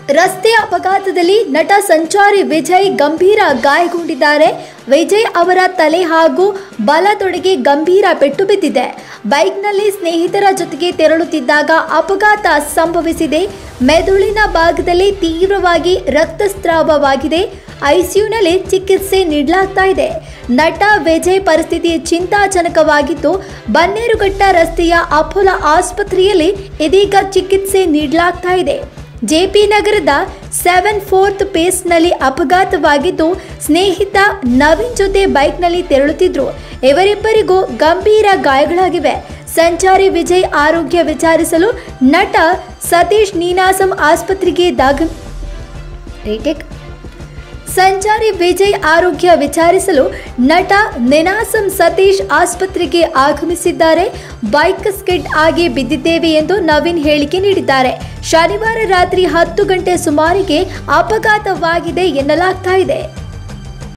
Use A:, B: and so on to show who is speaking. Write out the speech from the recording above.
A: ರಸ್ತೆ ಅಪಘಾತದಲ್ಲಿ ನಟ ಸಂಚಾರಿ ವಿಜಯ್ ಗಂಭೀರ ಗಾಯಗೊಂಡಿದ್ದಾರೆ ವಿಜಯ್ ಅವರ ತಲೆ ಹಾಗೂ ಬಲ ತೊಡೆಗೆ ಗಂಭೀರ ಪೆಟ್ಟು ಬಿದ್ದಿದೆ ಬೈಕ್ನಲ್ಲಿ ಸ್ನೇಹಿತರ ಜೊತೆಗೆ ತೆರಳುತ್ತಿದ್ದಾಗ ಅಪಘಾತ ಸಂಭವಿಸಿದೆ ಮೆದುಳಿನ ಭಾಗದಲ್ಲಿ ತೀವ್ರವಾಗಿ ರಕ್ತಸ್ರಾವವಾಗಿದೆ ಐಸಿಯುನಲ್ಲಿ ಚಿಕಿತ್ಸೆ ನೀಡಲಾಗ್ತಾ ಇದೆ ನಟ ವಿಜಯ್ ಪರಿಸ್ಥಿತಿ ಚಿಂತಾಜನಕವಾಗಿದ್ದು ಬನ್ನೇರುಘಟ್ಟ ರಸ್ತೆಯ ಅಪೋಲೋ ಆಸ್ಪತ್ರೆಯಲ್ಲಿ ಇದೀಗ ಚಿಕಿತ್ಸೆ ನೀಡಲಾಗ್ತಾ ಇದೆ ಜೆಪಿ ನಗರದ ಸೆವೆನ್ ಫೋರ್ತ್ ಪೇಸ್ನಲ್ಲಿ ಅಪಘಾತವಾಗಿದ್ದು ಸ್ನೇಹಿತ ನವೀನ್ ಜೊತೆ ಬೈಕ್ನಲ್ಲಿ ತೆರಳುತ್ತಿದ್ರು ಇವರಿಬ್ಬರಿಗೂ ಗಂಭೀರ ಗಾಯಗಳಾಗಿವೆ ಸಂಚಾರಿ ವಿಜಯ್ ಆರೋಗ್ಯ ವಿಚಾರಿಸಲು ನಟ ಸತೀಶ್ ನೀನಾಸಂ ಆಸ್ಪತ್ರೆಗೆ ದಾಖ ರೇಟೆಕ್ ಸಂಚಾರಿ ವಿಜಯ್ ಆರೋಗ್ಯ ವಿಚಾರಿಸಲು ನಟ ನೆನಾಸಂ ಸತೀಶ್ ಆಸ್ಪತ್ರೆಗೆ ಆಗಮಿಸಿದ್ದಾರೆ ಬೈಕ್ ಸ್ಕಿಡ್ ಆಗಿ ಬಿದ್ದಿದ್ದೇವೆ ಎಂದು ನವೀನ್ ಹೇಳಿಕೆ ನೀಡಿದ್ದಾರೆ ಶನಿವಾರ ರಾತ್ರಿ ಹತ್ತು ಗಂಟೆ ಸುಮಾರಿಗೆ ಅಪಘಾತವಾಗಿದೆ ಎನ್ನಲಾಗ್ತಾ ಇದೆ